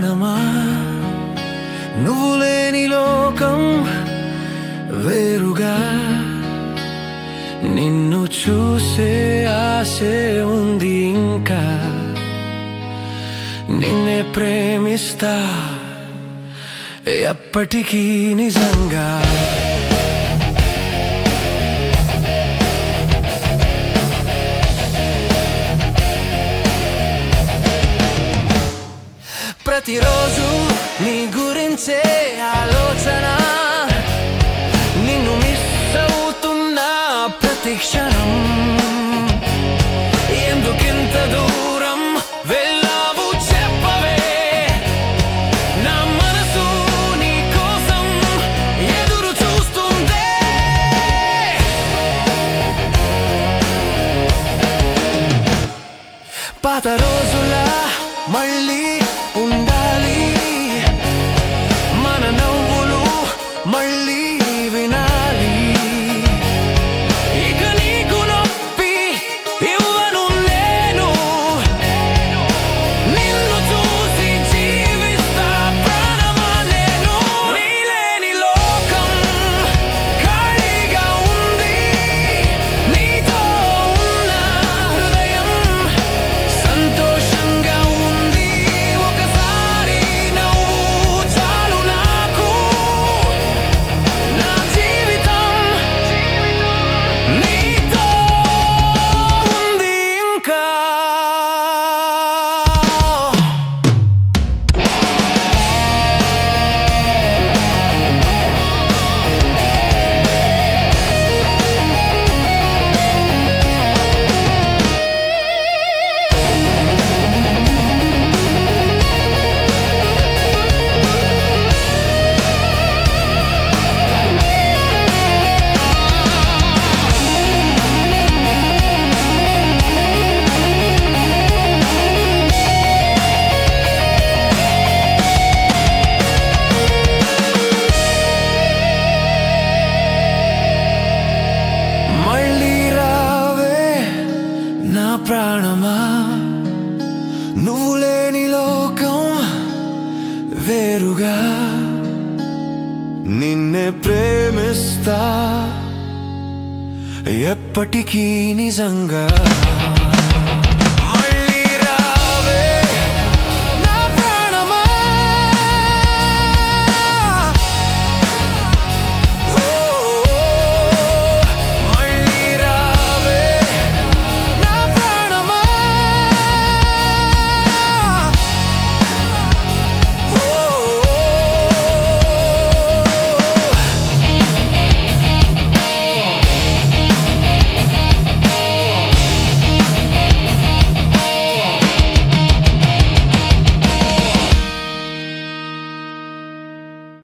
ప్రాణమా నువ్వు లేని లోకం వేరుగా నిన్ను చూసే ఆశే ఉంది ఇంకా నిన్నే ప్రేమిస్తా ఎప్పటికీ నిజంగా ప్రతిరోజు నీ గురించే ఆలోచన నిన్ను మిస్ అవుతున్నా ప్రతి క్షణం ఎందుకింత దూరం వెళ్ళావు చెప్పవే నా మనసు నీ కోసం ఎదురు చూస్తుందే పాత రోజులా మళ్ళీ ఉండాలి మన నవ్వులు మళ్ళీ వినాలి ఇక నీకు నొప్పి ఇవ్వను నేను నిన్ను చూసి జీవిస్తా ప్రాణమా నేను నీలేని లోకం ఖాళీగా ఉంది నీతో ఉన్న హృదయం సంతోషంగా ఉంది ఒకసారి నవ్వు చాలు నాకు నా జీవితం నీతో ఉంది ఇంకా మళ్ళీ రావే నా ప్రాణమా నువ్వు లేని లోకం వేరుగా నిన్నే ప్రేమిస్తా ఎప్పటికీ నిజంగా